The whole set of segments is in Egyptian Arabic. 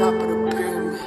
top of the pyramid.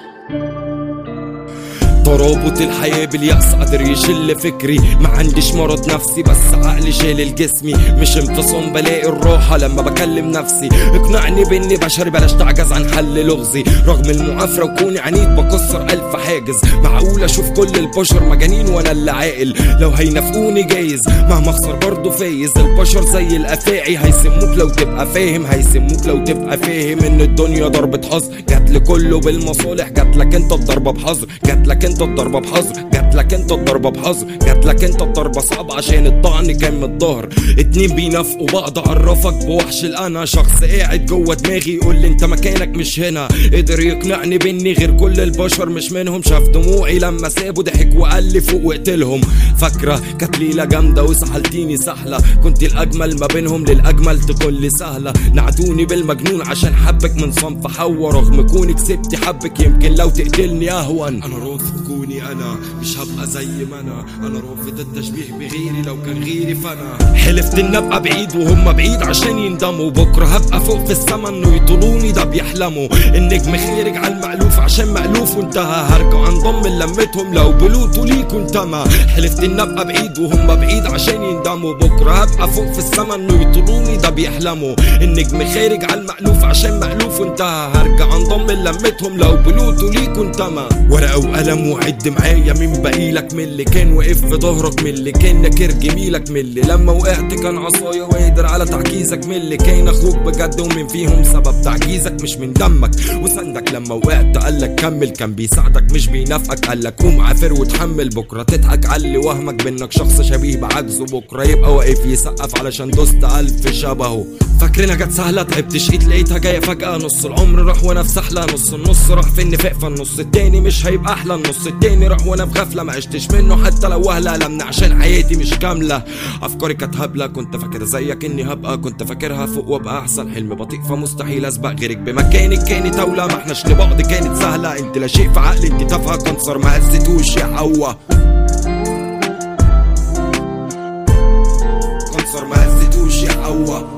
ترابط الحياة باليأس قادر يشل فكري ما عنديش مرض نفسي بس عقلي شايل جسمي مش امتصام بلاقي الراحة لما بكلم نفسي اقنعني باني بشري بلاش تعجز عن حل لغزي رغم المعافرة وكوني عنيد بكسر ألف حاجز معقول اشوف كل البشر مجانين وانا اللي عاقل لو هينافقوني جايز مهما اخسر برضه فايز البشر زي الافاعي هيسموك لو تبقى فاهم هيسموك لو تبقى فاهم ان الدنيا ضربة حظ جات لكله بالمصالح جات لك انت الضربة بحظر جات لك انت الضربة بحظر جات لك انت الضربة بحظر جات لك انت الضربة صعبة عشان الطعن كان من الظهر اتنين بينافقوا بعض عرفك بوحش الانا شخص قاعد جوه دماغي يقول لي انت مكانك مش هنا قدر يقنعني باني غير كل البشر مش منهم شاف دموعي لما سابوا ضحك وقال لي فوق وقتلهم فاكرة كانت ليلة جامدة وسحلتيني سحلة كنت الاجمل ما بينهم للاجمل تكون لي سهلة نعدوني بالمجنون عشان حبك من صنف حوا رغم كوني كسبت حبك يمكن لو تقتلني اهون انا رافض كوني انا مش هبقى زي ما انا انا رافض التشبيه بغيري لو كان غيري فانا حلفت ان ابقى بعيد وهم بعيد عشان يندموا بكره هبقى فوق في السما انه يطولوني ده بيحلموا النجم خارج على المألوف عشان مألوف وانتهى هرجع انضم لمتهم لو بلوتوا ليكوا انتمى حلفت ان ابقى بعيد وهم بعيد عشان يندموا بكره هبقى فوق في السما انه يطولوني ده بيحلموا النجم خارج على المألوف عشان مألوف وانتهى هرجع انضم لمتهم لو بلوتوا ليكوا انتمى ورقة وقلم وعد معايا مين بقيلك من اللي كان واقف في ظهرك من اللي كان ناكر جميلك من اللي لما وقعت كان عصايا وقادر على تعجيزك من اللي كان اخوك بجد ومن فيهم سبب تعجيزك مش من دمك وسندك لما وقعت قالك كمل كان بيساعدك مش بينافقك قالك قوم عافر وتحمل بكره تضحك علي وهمك بانك شخص شبيه بعجزه بكره يبقى واقف يسقف علشان دوست الف شبهه فاكرينها جت سهله تعبت شقيت لقيتها جايه فجاه نص العمر راح وانا في سحله نص النص راح في النفاق فالنص التاني مش هيبقى احلى النص التاني راح وانا في غفله ما عشتش منه حتى لو وهله لمني عشان حياتي مش كامله افكاري كانت هبله كنت فاكر زيك اني هبقى كنت فاكرها فوق وابقى احسن حلم بطيء فمستحيل اسبق غيرك بمكانك كانت دوله ما احناش لبعض كانت سهله انت لا شيء في عقلي انت تافهه كنصر ما هزتوش يا حوا كنصر ما هزتوش يا حوا